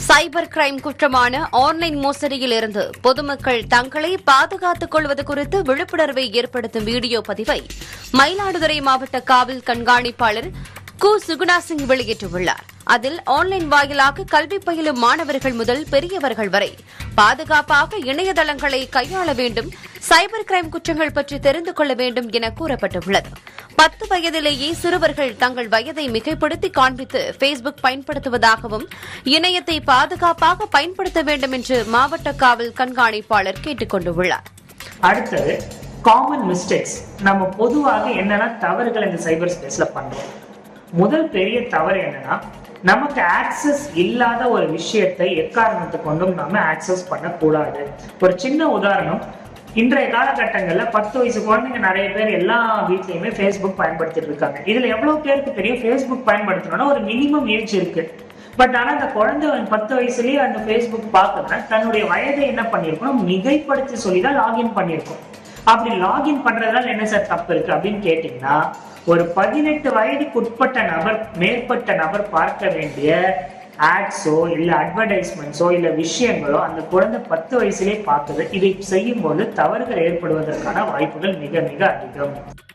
cyber crime குற்றமான online மோசடியில் இருந்து பொதுமக்கள் தங்களை பாதுகாத்துக் கொள்வது குறித்து விழிப்புணர்வை ஏற்படுத்தும் வீடியோ பதிவை மயிலாடுதுறை மாவட்ட காவல் கண்காணிப்பாளர் கு சுகுணா சிங் வெளியிட்டுள்ளார் அதில் ஆன்லைன் வாயிலாக கல்வி பயிலும் மாணவர்கள் முதல் பெரியவர்கள் வரை பாதுகாப்பாக இணையதளங்களை கையாள வேண்டும் சைபர் கிரைம் குற்றங்கள் பற்றி தெரிந்து கொள்ள வேண்டும் என கூறப்பட்டுள்ளது பத்து வயதிலேயே சிறுவர்கள் தங்கள் வயதை மிகைப்படுத்தி காண்பித்து பேஸ்புக் பயன்படுத்துவதாகவும் இணையத்தை பாதுகாப்பாக பயன்படுத்த வேண்டும் என்று மாவட்ட காவல் கண்காணிப்பாளர் கேட்டுக் கொண்டுள்ளார் அடுத்தது காமன் மிஸ்டேக்ஸ் நம்ம பொதுவாக என்னெல்லாம் தவறுகள் இந்த சைபர் ஸ்பேஸ்ல பண்றோம் முதல் பெரிய தவறு என்னன்னா நமக்கு ஆக்சஸ் இல்லாத ஒரு விஷயத்தை எக்காரணத்தை கொண்டும் நாம ஆக்சஸ் பண்ணக்கூடாது ஒரு சின்ன உதாரணம் இன்றைய காலகட்டங்கள்ல பத்து வயசு குழந்தைங்க நிறைய பேர் எல்லா வீட்லயுமே ஃபேஸ்புக் பயன்படுத்திட்டு இருக்காங்க இதுல எவ்வளவு பேருக்கு தெரியும் ஃபேஸ்புக் பயன்படுத்தணும்னா ஒரு மினிமம் ஏஜ் இருக்கு பட் ஆனா அந்த குழந்தை வந்து பத்து வயசுலயே அந்த ஃபேஸ்புக் பார்க்கறதுனா தன்னுடைய வயதை என்ன பண்ணிருக்கணும் மிகைப்படுத்தி சொல்லி தான் லாகின் பண்ணியிருக்கோம் அப்படி லாகின் பண்றதுனால என்ன சார் தப்பு இருக்கு அப்படின்னு கேட்டீங்கன்னா ஒரு பதினெட்டு வயதுக்கு உட்பட்ட நபர் மேற்பட்ட நபர் பார்க்க வேண்டிய ஆட்ஸோ இல்ல அட்வர்டைஸ்மெண்ட்ஸோ இல்ல விஷயங்களோ அந்த குழந்தை பத்து வயசுலயே பார்க்குது இதை செய்யும் போது தவறுகள் ஏற்படுவதற்கான வாய்ப்புகள் மிக மிக அதிகம்